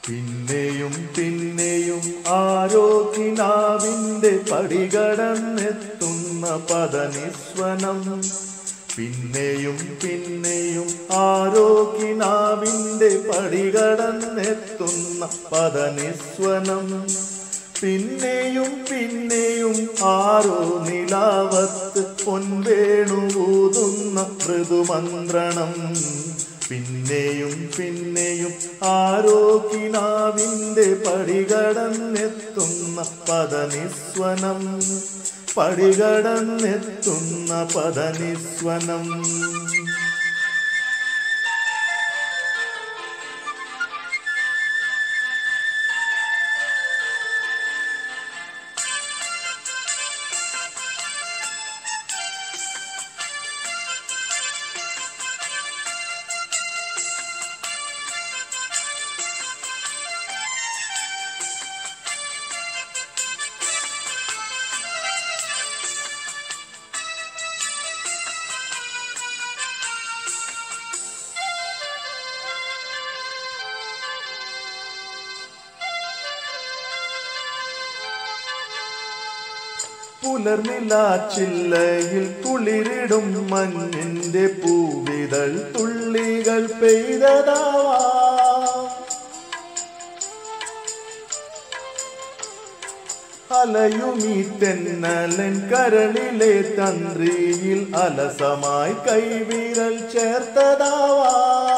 പിന്നെയും പിന്നെയും ആരോ കിനാവിന്റെ പടികടന്നെത്തുന്ന പദനിസ്വനം പിന്നെയും പിന്നെയും ആരോ കിനാവിന്റെ പടികടന്നെത്തുന്ന പദനിസ്വനം പിന്നെയും പിന്നെയും ആരോ നിലാവത്ത് പൊൻവേണുകൂതുന്ന മൃദുമന്ത്രണം പിന്നെയും പിന്നെയും ആരോ കിനാവിന്റെ പടികടന്നെത്തുന്ന പദനിസ്വനം പടികടന്നെത്തുന്ന പദനിസ്വനം പുലർനിലാച്ചില്ലയിൽ തുളിരിടും മഞ്ഞിന്റെ പൂവിതൾ തുള്ളികൾ പെയ്തതാവാ അലയുമീ തെന്നലൻ കരളിലെ തന്ത്രിയിൽ അലസമായി കൈവിരൽ ചേർത്തതാവാ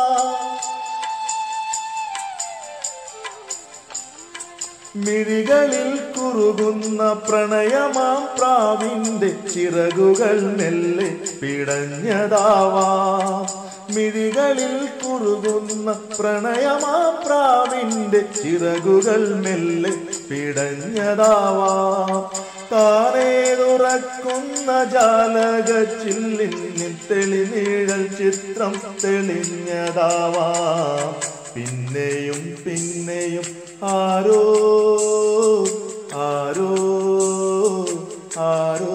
മിഴികളിൽ കുറുകുന്ന പ്രണയമാം പ്രാവിന്റെ ചിറകുകൾ മെല്ലെ പിടഞ്ഞതാവാം മിഴികളിൽ കുറുകുന്ന പ്രണയമാം പ്രാവിന്റെ ചിറകുകൾ മെല്ലെ പിടഞ്ഞതാവാം താനേ തുറക്കുന്ന ജാലകച്ചില്ലിന്നിൽ തെളിനീഴൽ ചിത്രം തെളിഞ്ഞതാവാം പിന്നെയും പിന്നെയും ആരോ ആരോ ആരോ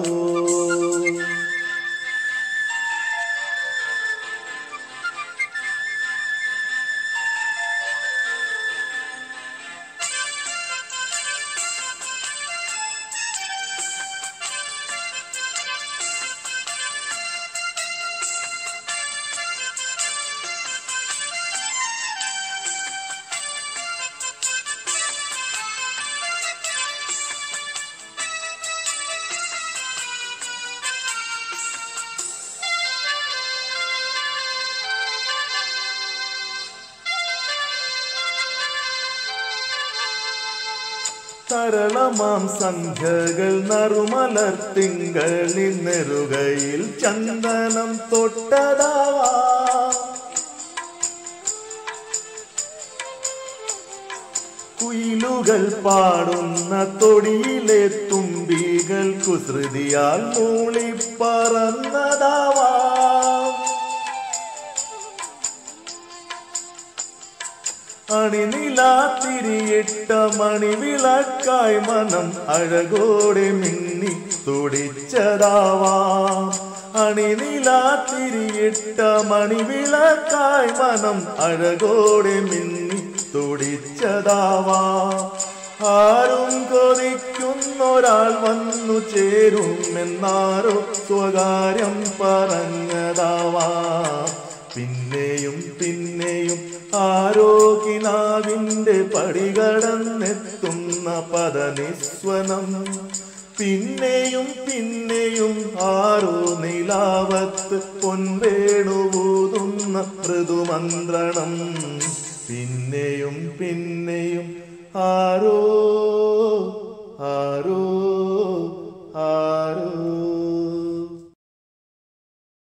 തരളമാം സന്ധ്യകൾ നറുമലർ തിങ്കളിൽ നെറുകയിൽ ചന്ദനം തൊട്ടതാവാ കുയിലുകൾ പാടുന്ന തൊടിയിലെ തുമ്പികൾ കുസൃതിയാൽ മൂളി പറന്നതാവാ അണിനിലാത്തിരിയിട്ട മണിവിളക്കായി മനം അഴകോടെ മിന്നി തുടിച്ചതാവാം അണിനിലാത്തിരിയിട്ട മണിവിളക്കായി മനം അഴകോടെ മിന്നി തുടിച്ചതാവാം ആരും കൊതിക്കുന്നൊരാൾ വന്നു ചേരുമെന്നാരോ സ്വകാര്യം പറഞ്ഞതാവാം പിന്നെയും പിന്നെയും ആരോ കിനാവിന്റെ പടികടന്നെത്തുന്ന പദനിസ്വനം പിന്നെയും പിന്നെയും ആരോ നിലാവത്ത് പൊൻവേണുകൂതുന്ന മൃദുമന്ത്രണം പിന്നെയും പിന്നെയും ആരോ ആരോ